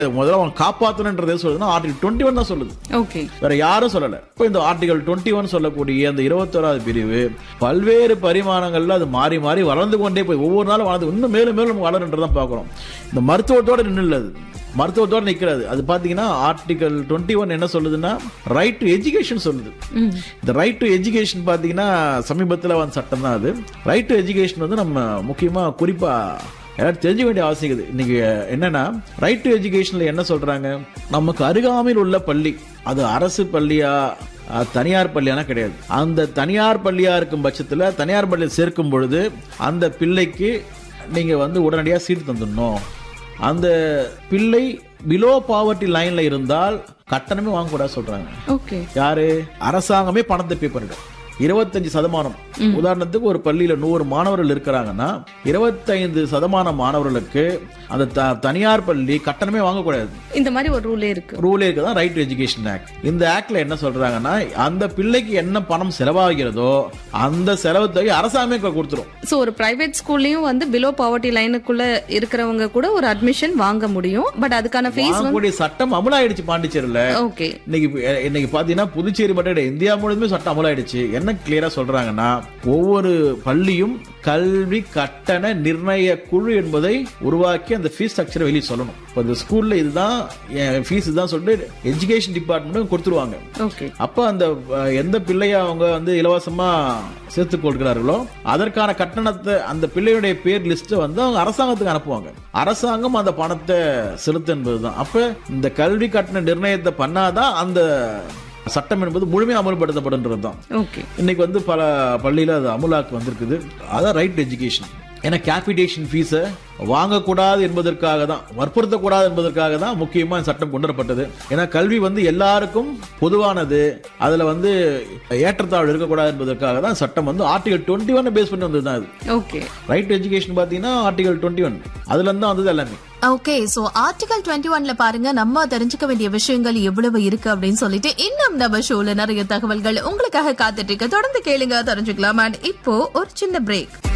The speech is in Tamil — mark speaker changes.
Speaker 1: முதல்ல அவன் காப்பாத்தணுன்றதே சொல்லுதுன்னா ஆர்டிகல் டுவெண்ட்டி ஒன் தான் சொல்லுது
Speaker 2: ஓகே
Speaker 1: வேற யாரும் சொல்லல இப்போ இந்த ஆர்டிகல் டுவெண்ட்டி ஒன் சொல்லக்கூடிய அந்த இருபத்தோராவது பிரிவு பல்வேறு பரிமாணங்கள்ல அது மாறி மாறி வளர்ந்து கொண்டே போய் ஒவ்வொரு நாளும் வளர்ந்து இன்னும் மேலும் மேலும் வளருன்றதான் பார்க்கிறோம் இந்த மருத்துவத்தோட நின்று இல்ல அது மருத்துவத்தோட நிக்கிறது அது பாத்தீங்கன்னா ஆர்டிகல் டுவெண்ட்டி ஒன் என்ன சொல்லுதுன்னா ரைட் டு எஜுகேஷன் சொல்லுது இந்த ரைட் டு எஜுகேஷன் பாத்தீங்கன்னா சமீபத்தில் வந்த சட்டம் தான் அது ரைட் டு எஜுகேஷன் வந்து நம்ம முக்கியமா குறிப்பா எல்லாரும் தெரிஞ்ச வேண்டிய அவசியம் இருக்குது இன்னைக்கு என்னன்னா ரைட் டு எஜுகேஷன்ல என்ன சொல்றாங்க நமக்கு அருகாமையில் உள்ள பள்ளி அது அரசு பள்ளியா அஹ், தனியார் பள்ளியானா கிடையாது அந்த தனியார் பள்ளியா இருக்கும் பட்சத்துல தனியார் பள்ளியில் சேர்க்கும் பொழுது அந்த பிள்ளைக்கு நீங்க வந்து உடனடியா சீட்டு தந்துடணும் அந்த பிள்ளை பிலோ பாவர்ட்டி லைன்ல இருந்தால் கட்டணமே வாங்கக்கூடாது சொல்றாங்க
Speaker 2: ஓகே
Speaker 1: யாரு அரசாங்கமே பணத்தை பே பண்ணிடும் இருபத்தஞ்சு சதமானம் உதாரணத்துக்கு ஒரு பள்ளியில நூறு மாணவர்கள் இருக்கிறாங்கன்னா இருபத்தைந்து சதமான மாணவர்களுக்கு அந்த த- தனியார் பள்ளி கட்டணமே வாங்கக்கூடாது
Speaker 2: இந்த மாதிரி ஒரு ரூலே இருக்கு
Speaker 1: ரூலே இருக்குதான் ரைட் டு எஜுகேஷன் ஆக்ட் இந்த ஆக்ட்ல என்ன சொல்றாங்கன்னா அந்த பிள்ளைக்கு என்ன பணம் செலவாகிறதோ அந்த செலவு தொகை அரசாங்கமே கொ- கொடுத்துரும்
Speaker 2: சோ ஒரு பிரைவேட் ஸ்கூல்லயும் வந்து பிலோ பாவர்ட்டி லைனுக்குள்ள இருக்கிறவங்க கூட ஒரு அட்மிஷன் வாங்க முடியும் பட் அதுக்கான ஃபீஸ் வந்து
Speaker 1: வாங்கக்கூடிய சட்டம் அமலாயிடுச்சு பாண்டிச்சேரியில
Speaker 2: ஓகே
Speaker 1: இன்னைக்கு இன்னைக்கு பாத்தீங்கன்னா புதுச்சேரி மட்டும் கிடையாது இந்தியா முழுவதுமே சட்டம் அமலாயிடுச்சு என்ன கிளியரா சொல்றாங்கன்னா ஒவ்வொரு பள்ளியும் கல்வி கட்டண நிர்ணய குழு என்பதை உருவாக்கி அந்த ஃபீஸ் ஸ்ட்ரக்சரை வெளியே சொல்லணும் இப்போ இந்த ஸ்கூல்ல இதுதான் ஃபீஸ் இதுதான் சொல்லிட்டு எஜுகேஷன் டிபார்ட்மெண்ட் கொடுத்துருவாங்க
Speaker 2: ஓகே
Speaker 1: அப்ப அந்த அஹ், எந்த பிள்ளைய அவங்க வந்து இலவசமா சேர்த்துக் கொள்கிறார்களோ அதற்கான கட்டணத்தை அந்த பிள்ளையுடைய பேர் லிஸ்ட் வந்து அவங்க அரசாங்கத்துக்கு அனுப்புவாங்க அரசாங்கம் அந்த பணத்தை செலுத்து என்பதுதான் அப்ப இந்த கல்வி கட்டண நிர்ணயத்தை பண்ணாதான் அந்த சட்டம் என்பது முழுமையாக அமல்படுத்தப்படுன்றது தான்
Speaker 2: ஓகே
Speaker 1: இன்னைக்கு வந்து பல பள்ளியில அது அமுலாக்கு வந்திருக்குது அதான் ரைட் எஜுகேஷன் ஏன்னா கேபிடேஷன் ஃபீஸை வாங்கக்கூடாது என்பதற்காக தான் வற்புறுத்தக்கூடாது என்பதற்காக தான் முக்கியமா இந்த சட்டம் கொண்டு வரப்பட்டது ஏன்னா கல்வி வந்து எல்லாருக்கும் பொதுவானது அதுல வந்து ஏற்றத்தாழ்வு இருக்கக்கூடாது என்பதற்காக தான் சட்டம் வந்து ஆர்டிகல் டுவெண்ட்டி ஒன் பேஸ் பண்ணி வந்தது தான் இது
Speaker 2: ஓகே
Speaker 1: ரைட் எஜுகேஷன் பாத்தீங்கன்னா ஆர்டிகல் டுவெண்ட்டி ஒன் அதுல இருந்து தான் வந்தது எல்லாமே
Speaker 3: ஓகே சோ ஆர்டிகல் டுவெண்ட்டி ஒன்ல பாருங்க நம்ம தெரிஞ்சுக்க வேண்டிய விஷயங்கள் எவ்வளவு இருக்கு அப்படின்னு சொல்லிட்டு இன்னும் நம்ம ஷோல நிறைய தகவல்கள் உங்களுக்காக காத்துட்டு இருக்கு தொடர்ந்து கேளுங்க தெரிஞ்சுக்கலாம் அண்ட் இப்போ ஒரு சின்ன பிரேக்